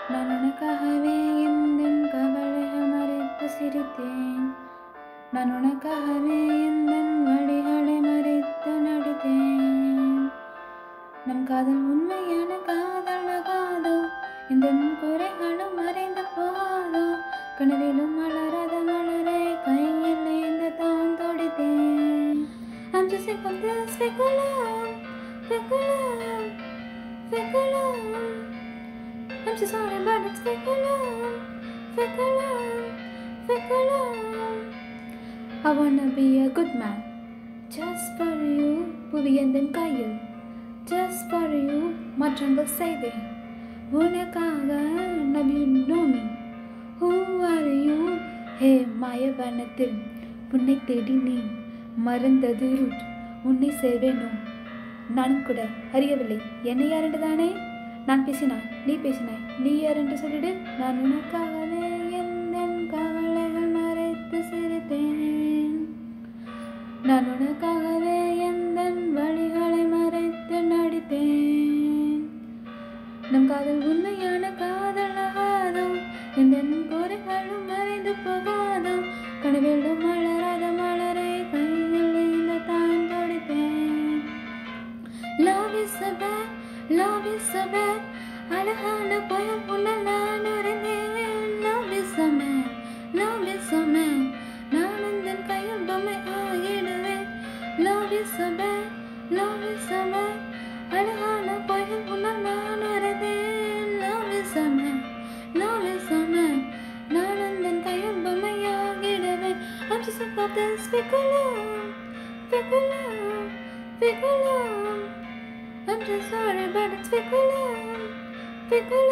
நான் உனக்காகவே எந்த கவலைகள் மறைத்து சிரித்தேன் நான் உனக்காகவே எந்த வழிகளை மறைத்து நடித்தேன் நம் காதல் உண்மையான காதல் ஆகாதோ இந்த குறைகளும் மறைந்து போகாதோ கனவிலும் மலராத மலரை கையில் இந்த தான் தொடித்தேன் I'm just sick of this speculum, speculum, speculum. I'm so sorry, but it's speculum, speculum, speculum. I wanna be a good man, just for you, புவியந்தன் கையில் just for you, மாற்றங்கள் செய்தேன் உனக்காக நம் you know me who are you ஹே மாயவனத்தில் உன்னை தேடி நீ மறந்தது root உன்னை சேவேனோ நானும் கூட அறியவில்லை என்னை யார் என்று தானே நான் பேசினாய் நீ பேசினாய் நீ யார் என்று சொல்லிடு நான் உனக்காகவே எந்த கவலைகள் மறைத்து சிரித்தேன் நான் உனக்காகவே எந்த வழிகளை மறைத்து நடித்தேன் நம் காதல் உண்மையான காதல் ஆகாதோ எந்த குறைகளும் மறைந்து போகாதோ கனவிலும் மலராத மலரை கையில் இந்த தான் தொடித்தேன் love is a bad love is a bad அழகான புயல் உன்னால் நான் உறைந்தேன் love is a man love is a man நான் உந்தன் கையில் பொம்மை ஆகிடுவேன் love is a bad love is a man அழகான புயல் உன்னால் நான் உறைந்தேன் love is a man love is a man நான் உந்தன் கையில் பொம்மை ஆகிடுவேன் I'm just sick of this speculum, speculum, speculum. I'm just sorry, but it's speculum, speculum.